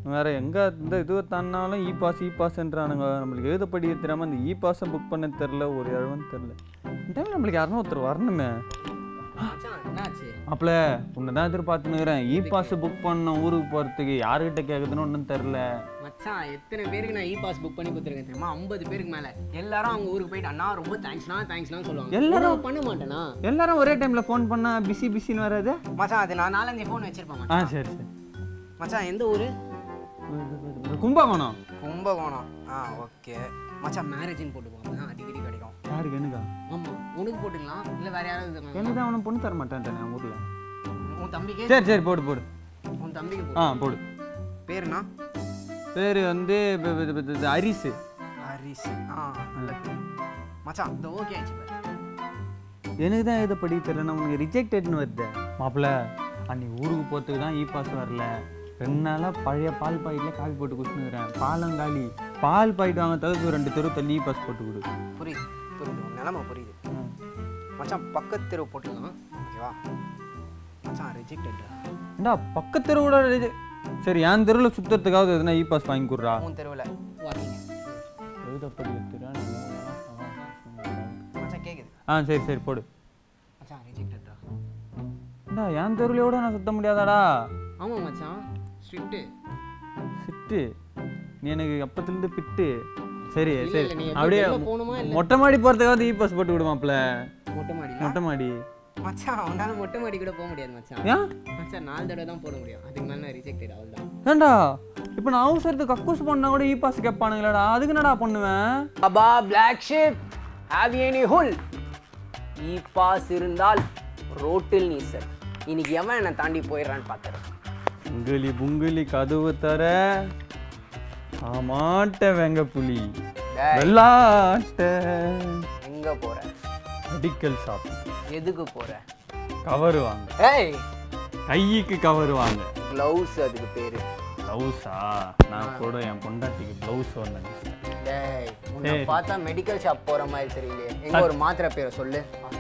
வேற எங்க இந்த இது தாண்டினாலும் இ பாஸ் இ பாஸ்ன்றானுங்க நம்மளுக்கு எழுத படிக்க தெரியாம இந்த இ பாஸை புக் பண்ண தெரில ஒரு இழவன்னு தெரில இந்த டைம் நம்மளுக்கு யாருன்னா ஒருத்தர் வரணுமே மச்சான் என்னாச்சு அப்பல உன்னை தான் எதிர்பார்த்துனுக்குறேன் இ பாஸ் புக் பண்ண ஊருக்கு போறதுக்கு யாருக்கிட்ட கேட்குதுன்னு ஒன்றும் தெரில மச்சான் எத்தனை பேருக்கு நான் இ பாஸ் புக் பண்ணி கொடுத்துருக்கேன் தெரியுமா ஐம்பது பேருக்கு மேல எல்லாரும் அவங்க ஊருக்கு போயிட்டு அண்ணா ரொம்ப தேங்க்ஸ்ண்ணா தேங்க்ஸ்லாம் சொல்லுவாங்க எல்லாரும்? நான் பண்ண மாட்டேனா எல்லாரும் ஒரே டைம்ல ஃபோன் பண்ணா பிஸி பிஸின்னு வராது மச்சான் அது நான் நாலஞ்சு ஃபோன் வச்சிருப்பேன் ஆ மச்சான் சரி சரி மச்சான் எந்த ஊரு கும்பகோணம் கும்பகோணம் ஆ ஓகே மச்சான் மேரேஜ்னு போட்டுப்போம் அப்பதான் அடிக்கடி கிடைக்கும் யாருக்கு எனக்கா ஆமா உனக்கு போட்டுக்கலாம் இல்ல வேற யாராவது எனக்கு தான் அவனும் பொண்ணு தர மாட்டேன்ட்டேன் என் ஊர்ல உன் தம்பிக்கு சரி சரி போடு போடு உன் தம்பிக்கு ஆ போடு போடு பேருண்ணா பேர் வந்து ப- ப- ப- ப- ஹரிசு ஹரிஸ் ஆ நல்ல பேர் மச்சான் இந்த ஓகே ஆச்சு பாரு எனக்கு தான் எதை படிக்க தெரியல உனக்கு ரிஜெக்டட்னு வருது மாப்பிள்ள அன்னைக்கு ஊருக்கு போகிறதுக்கு தான் இ பாஸ் வரல ரெண்டு நாளாக பழைய பால் பாக்கெட்டில் காப்பி போட்டு குடிச்சுனுக்குறேன் பாலங்காலி பால் பாக்கெட் வாங்க தவிர்த்து ரெண்டு தெரு தள்ளி இ பாஸ் போட்டு கொடு புரியுது புரியுது உன் நிலமை புரியுது மச்சான் பக்கத்து தெரு போட்டுக்கலாம் ஓகேவா மச்சான் ரிஜெக்டட்ரா ஏண்டா பக்கத்து தெரு கூட reject- சரி என் தெருவில் சுற்றுறதுக்காவது எதுனா இ பாஸ் வாங்கி கொடுறா உன் தெருவில் வாக்கிங்க எழுத படிக்க மச்சான் கேக்குது ஆ சரி சரி போடு மச்சான் ரிஜெக்டட்ரா ஏண்டா என் தெருவிலையோட நான் சுத்த முடியாதாடா ஆமா மச்சான் ஸ்ட்ரிக்ட்டு சிட்டு நீ எனக்கு அப்பத்துலேருந்து பிட்டு சரி இல்ல, சரி இல்ல, நீ எப்படி அப்படியே வெளில போகணுமா இல்ல? மொட்டை மாடி போகிறதுக்காவது இ பாஸ் போட்டு விடுமாப்ல மொட்டை மாடியில் மொட்டை மாடி மச்சான் உன்னால மொட்டை மாடி கூட போக முடியாது மச்சான் ஏன் மச்சான் நாலு தடவை தான் போட முடியும் அதுக்கு மேலே நான் ரிஜெக்டட் அவ்வளோதான் ஏண்டா இப்போ நான் அவசரத்துக்கு கக்கூஸ் பண்ணா கூட இ பாஸ் கேட்பானுங்களேடா அதுக்கு என்னடா பண்ணுவேன் அபா பிளாக் ஷிப் ஹாவ் எனி ஹுல் இ பாஸ் இருந்தால் ரோட்டில் நீசல் இன்னைக்கு எவன் என்னை தாண்டி போயிடுறான்னு பார்த்துறேன் புங்குலி புங்குலி கதவு தர ஆமாட்ட வெங்க புலி டேய். வெள்ளாட்ட எங்க போற மெடிக்கல் ஷாப் எதுக்கு போற கவர் வாங்க ஏய் கைக்கு கவர் வாங்க க்ளவுஸ் அதுக்கு பேரு ப்ளவுஸா நான் கூட என் பொண்டாட்டிக்கு ப்ளவுஸ் வந்தேன் டேய் உன்னை சரி. பார்த்தா மெடிக்கல் ஷாப் போற மாதிரி தெரியலையே எங்க ஒரு மாத்திரை பேரை சொல்லு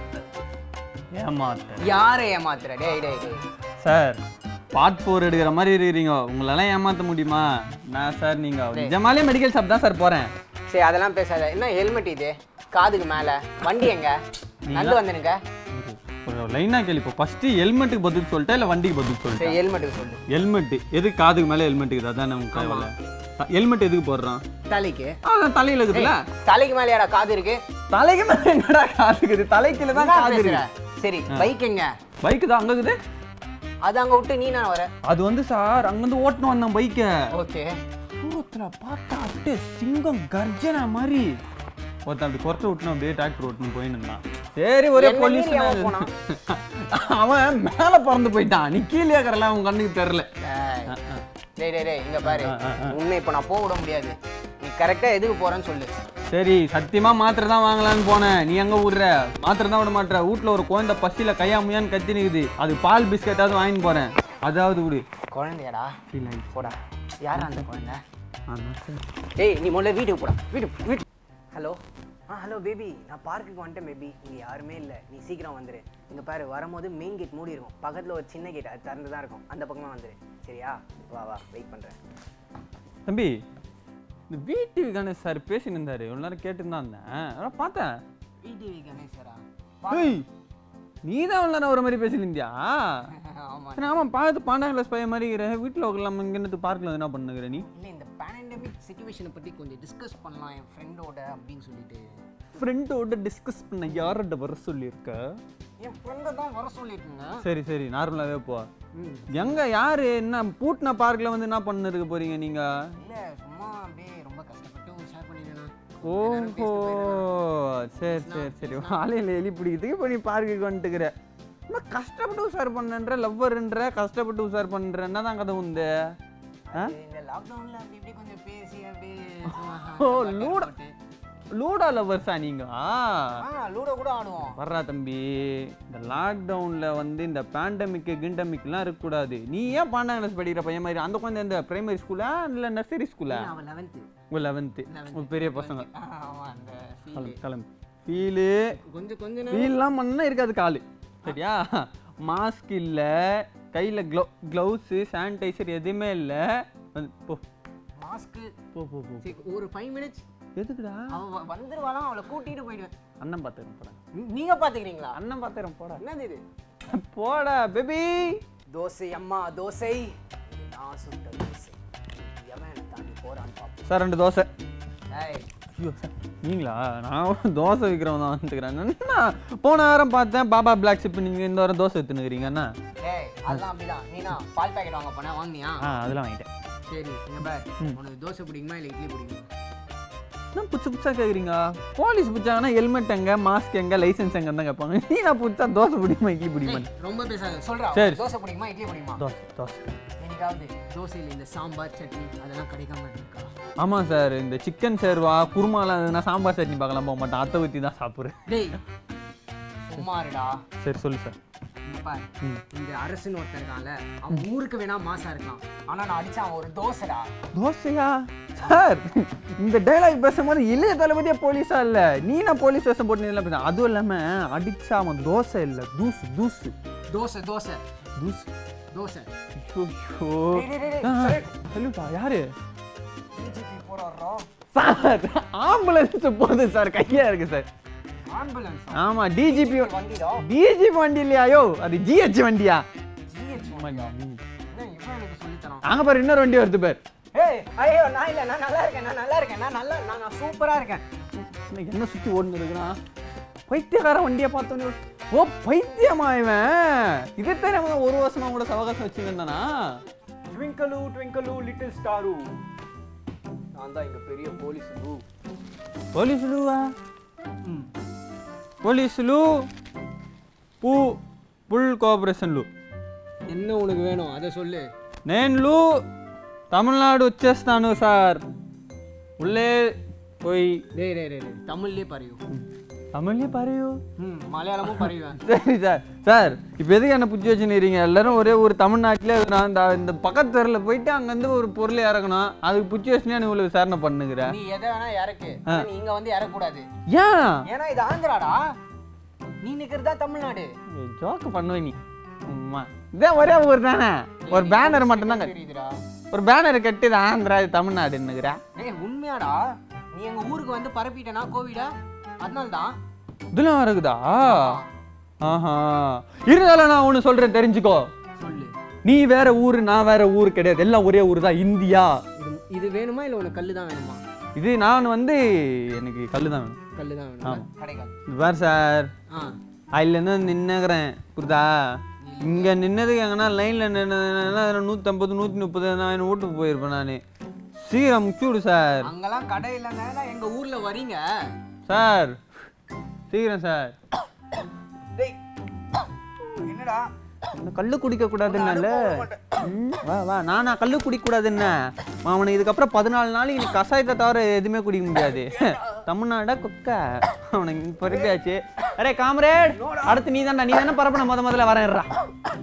ஏமாத்த யாரை ஏமாத்துற டேய் டேய் டேய் சார் பார்ட் ஃபோர் எடுக்கிற மாதிரி இருக்கிறீங்க உங்களெல்லாம் ஏமாற்ற முடியுமா நான் சார் நீங்கள் நிஜமாலே மெடிக்கல் ஷாப் தான் சார் போகிறேன் சரி அதெல்லாம் பேசாத என்ன ஹெல்மெட் இது காதுக்கு மேல வண்டி எங்க நண்டு வந்துனுங்க ஒரு லைனாக கேள்வி இப்போ ஃபஸ்ட்டு ஹெல்மெட்டுக்கு பதில் சொல்லிட்டேன் இல்லை வண்டிக்கு பதில் சொல்லிட்டேன் சரி ஹெல்மெட்டுக்கு சொல்லு ஹெல்மெட்டு எது காதுக்கு மேலே ஹெல்மெட்டுக்கு அதான் நமக்கு தேவையில்ல ஹெல்மெட் எதுக்கு போடுறான் தலைக்கு அதான் தலையில் இருக்குதுல்ல தலைக்கு மேல யாரா காது இருக்கு தலைக்கு மேலே என்னடா காது இருக்குது தலைக்கீழ தான் என்ன காது பேசுற? இருக்கு சரி பைக் எங்க பைக்கு தான் அங்கே இருக்குது அது அங்க விட்டு நீ நான் வர அது வந்து சார் அங்கேருந்து ஓட்டணும் வந்தேன் பைக்கை ஓகே தூரத்தில் பார்த்தா அப்படியே சிங்கம் கர்ஜனா மாதிரி ஒருத்தன் அப்படி குறைச்ச விட்டுணும் அப்படியே டிராக்டர் ஓட்டுன்னு போயின்னு இருந்தான் சரி ஒரே என்ன போலீஸ் மீறி அவன் போனான்? அவன் மேலே பறந்து போயிட்டான் நீ கீழே இருக்கிறல அவன் கண்ணுக்கு தெரில டேய் டேய் டேய் இங்க பாரு ஆ, ஆ, ஆ. உன்னை இப்ப நான் போக விட முடியாது நீ கரெக்டா எதுக்கு போறேன்னு சொல்லு சரி சத்தியமா மாத்திரை தான் வாங்கலாம்னு போனேன் நீ எங்க விடுற மாத்திரை தான் விட மாட்டேற வீட்ல ஒரு குழந்தை பசியில கையாமையான்னு கத்தி நிக்குது அது பால் பிஸ்கட்டாவது வாங்கிட்டு போறேன் அதாவது விடு குழந்தையாடா ஃபீல் ஆயிடுச்சு போடா யாரா அந்த குழந்தை அதான் சார் டேய் நீ முதல்ல வீட்டுக்கு போடா வீடு வீடு ஹலோ ஆ ஹலோ பேபி நான் பார்க்குக்கு வந்துட்டேன் பேபி இங்கே யாருமே இல்லை நீ சீக்கிரம் வந்துரு இங்கே பாரு வரும்போது மெயின் கேட் மூடி இருக்கும் பக்கத்தில் ஒரு சின்ன கேட் அது திறந்து தான் இருக்கும் அந்த பக்கமாக வந்துரு சரியா வா வா வெயிட் பண்ணுறேன் தம்பி இந்த வீட்டு கணேஷ் சார் பேசின்னு இருந்தாரு இவ்வளோ நேரம் கேட்டுன்னு தான் இருந்தேன் அதான் பார்த்தேன் விடிவி கணேசரா ஏய் நீ தான் இவ்வளோ நேரம் ஒரு மாதிரி பேசியிருந்தியா ஆமாம் சரி ஆமாம் பார்த்து பன்னெண்டாம் கிளாஸ் பையன் மாதிரி இருக்கிற வீட்டில் உட்காந்து இங்கே பார்க்கில் என்ன பண்ணுகிற நீ இல்லை இந்த பேண்டமிக் சுச்சுவேஷனை பற்றி கொஞ்சம் டிஸ்கஸ் பண்ணலாம் என் ஃப்ரெண்டோட அப்படின்னு சொல்லிட்டு ஃப்ரெண்டோட டிஸ்கஸ் பண்ண யார்கிட்ட வர சொல்லியிருக்க என் ஃப்ரெண்டை தான் வர சொல்லியிருக்குங்க சரி சரி நார்மலாகவே போ ம் எங்க யாரு என்ன பூட்டின பார்க்ல வந்து என்ன பண்ணிருக்க போறீங்க நீங்க இல்லை சும்மா அப்படியே ரொம்ப கஷ்டப்பட்டு ஷேர் பண்ணிடுறேன் ஓஹோ சரி சரி சரி வாழையில எலி பிடிக்கிறதுக்கு இப்போ நீ பார்க்குக்கு வந்துட்டுக்கிற ரொம்ப கஷ்டப்பட்டு உஷார் பண்ணன்ற லவ்வர்ன்ற கஷ்டப்பட்டு உஷார் பண்ற என்னதான் கதை உண்டு ஆ? இந்த லாக்டவுன்ல அப்படி இப்படி கொஞ்சம் பேசி அப்படியே ஓ, லூடோ. லூடா லவ்வர்ஸா நீங்க ஆ லூடோ கூட ஆடுவோம் வர்றா தம்பி இந்த லாக்டவுன்ல வந்து இந்த பேண்டமிக் கிண்டமிக்லாம் இருக்கக்கூடாது நீ ஏன் பன்னெண்டாம் கிளாஸ் படிக்கிற பையன் மாதிரி அந்த குழந்தை இந்த பிரைமரி ஸ்கூலா இல்லை நர்சரி ஸ்கூலா அவன் லெவன்த்து உங்க லெவன்த்து உங்க பெரிய பசங்க ஆமா அந்த feel. கிளம்பு கிளம்பு ஃபீலு கொஞ்சம் கொஞ்ச நேரம் ஃபீல்லாம் பண்ணா இருக்காது காலு சரியா மாஸ்க் இல்லை கையில் க்ளோ க்ளவுஸு சானிடைசர் எதுவுமே இல்லை வந்து போ மாஸ்க்கு போ போ போ சரி ஒரு ஃபைவ் மினிட்ஸ் எதுக்குடா அவன் வ- வந்துருவாளாம் அவளை கூட்டிட்டு போயிடுவேன் அண்ணன் பார்த்துக்கிறேன் போடா நீ- நீங்க பாத்துக்கிறீங்களா அண்ணன் பார்த்துக்கிறேன் போடா என்னது இது போடா பேபி தோசை அம்மா தோசை இது நான் சுட்ட தோசை இன்னைக்கு எவன் என்னை தாண்டி போறான்னு பார்ப்போம் சார் ரெண்டு தோசை ஏய் ஐயோ சார் நீங்களா நான் ஒரு தோசை விற்கிறவன் தான் வந்துக்கிறேன் என்ன போன வாரம் பார்த்தேன் பாபா பிளாக் ஷிப் நீங்கள் இந்த வாரம் தோசை விற்றுனுக்கிறீங்க அண்ணா ஏய் அதெல்லாம் அப்படிதான் நீனா பால் பாக்கெட் வாங்க போனா வாங்குனியா ஆ அதெல்லாம் வாங்கிட்டேன் சரி இங்க பார் உனக்கு தோசை பிடிக்குமா இல்லை இட்லி பிடிக்குமா என்ன புதுசு புதுசாக கேட்குறீங்க போலீஸ் பிடிச்சாங்கன்னா ஹெல்மெட் எங்க மாஸ்க் எங்க லைசென்ஸ் எங்க தான் கேட்பாங்க நீ நான் புதுசா தோசை பிடிக்குமா இட்லி பிடிக்குமா ஏய், ரொம்ப பேசாத சொல்றா சரி. உனக்கு தோசை பிடிக்குமா இட்லி பிடிக்குமா தோசை தோசை என்னைக்காவது தோசையில் இந்த சாம்பார் சட்னி அதெல்லாம் கிடைக்காம இருக்கா ஆமாம் சார் இந்த சிக்கன் சேர்வா குருமாலாம் இருந்ததுன்னா சாம்பார் சட்னி பார்க்கலாம் போக மாட்டேன் அத்தை ஊற்றி தான் சாப்பிட்றேன் டேய் சும்மா இருடா சரி சொல்லு சார் இங்க பார் ம். இந்த அரசுன்னு ஒருத்தன் இருக்கான்ல அவன் ஊருக்கு வேணா மாசா இருக்கலாம் ஆனா நான் அடிச்சா அவன் ஒரு தோசைடா தோசையா சார் இந்த டைலாக் பேசும்போது இளைய தளபதியா போலீஸா இல்ல நீ நான் போலீஸ் வேஷம் போட்டு நீ பேச அதுவும் இல்லாம அடிச்சா அவன் தோசை இல்ல தூசு தூசு தோசை தோசை தூசு தோசை ஐயோ, ஐயோ. டேய், டேய், டேய், ஆ, சரி. சொல்லுப்பா யாரு டிஜிபி போறாரோ சார் ஆம்புலன்ஸ் போகுது சார் கையா இருக்கு சார் ஆம்புலன்ஸ் ஆமா டிஜிபி வண்டிடா டிஜிபி வண்டி இல்லையாயோ அது ஜிஹெச் வண்டியா ஜிஹெச் என்ன இவன் எனக்கு சொல்லி தரான் அங்க பாரு இன்னொரு வண்டி வருது பேர் ஏய் ஐயோ நான் இல்ல நான் நல்லா இருக்கேன் நான் நல்லா இருக்கேன் நான் நல்லா நான் நான் சூப்பரா இருக்கேன் இன்னைக்கு என்ன சுத்தி ஓடுன்னு இருக்குன்னா பைத்தியக்கார வண்டியை பார்த்தோன்னே ஓ பைத்தியமா இவன் இதைத்தான் நம்ம ஒரு வருஷமா கூட சவகாசம் வச்சுருந்தானா ட்விங்கலு ட்விங்கலு லிட்டில் ஸ்டாரு நான் தான் இங்க பெரிய போலீஸ் லூ போலீஸ் லூவா పోలీసు లూ పూ పుల్ కోఆపరేషన్ లూ என்ன உனக்கு வேணும் அதை சொல்லு నేను లూ తమిళనాడు వచ్చేస్తాను సార్ உள்ளே போய் டேய் டேய் டேய் டேய், தமிழ்லயே பறையும் தமிழ்லேயே பாரு ம் மலையாளமும் பறையுவேன் சரி சார் சார் இப்போ எதுக்கு என்ன புடிச்சு வச்சுக்கிறீங்க எல்லாரும் ஒரே ஒரு தமிழ்நாட்டிலே நான் இந்த இந்த பக்கத்து தெருவில் போயிட்டு அங்கேருந்து ஒரு பொருள் இறக்கணும் அதுக்கு புடிச்சு வச்சுனே நீ இவ்வளோ விசாரணை பண்ணுங்கிற நீ எதை வேணா இறக்கு ஆனா நீ இங்க வந்து இறக்கூடாது ஏன் ஏன்னா இது ஆந்திராடா நீ நிக்கிறதா தமிழ்நாடு ஜோக்கு பண்ணுவேன் நீ அம்மா இதான் ஒரே ஊர் தானே ஒரு பேனர் மட்டும்தான் கட்டு. தெரியுதுடா ஒரு பேனர் கட்டி இது ஆந்திரா இது தமிழ்நாடுன்னுக்குற ஏய் உண்மையாடா நீ எங்க ஊருக்கு வந்து பரப்பிட்டனா கோவிடா அதனால தான் இதெல்லாம் இருக்குதா ஆஹா இருந்தாலும் நான் ஒன்று சொல்றேன் தெரிஞ்சுக்கோ சொல்லு நீ வேற ஊரு நான் வேற ஊர் கிடையாது எல்லாம் ஒரே ஊர் தான் இந்தியா இது இது வேணுமா இல்லை உனக்கு கல்லு தான் வேணுமா இது நான் வந்து எனக்கு கல்லு தான் வேணும் கல்லு தான் வேணுமா கிடைக்காது இது பாரு சார் ஆ அதுலேருந்து நின்னுக்கிறேன் புரியுதா இங்கே நின்னதுக்கு எங்கன்னா லைனில் நின்னதுனால அதில் நூற்றம்பது நூற்றி முப்பது நான் வீட்டுக்கு போயிருப்பேன் நான் சீக்கிரம் முக்கிவிடு சார் அங்கெல்லாம் கடை இல்லைன்னா எங்க ஊர்ல வரீங்க சார் சீக்கிரம் சார் டேய் என்னடா இந்த கல்லு குடிக்க கூடாதுன்னால ம், வா வா நானா கல்லு குடிக்க கூடாதுன்ன அவனுக்கு இதுக்கப்புறம் பதினாலு நாளைக்கு நீ கஷாயத்தை தவிர எதுவுமே குடிக்க முடியாது தமிழ்நாடா குக்க அவனுக்கு பொறுப்பாச்சு அரே காம்ரேட் அடுத்து நீ தான்டா நீ தானே பரப்பன முத முதல்ல வரேன்டா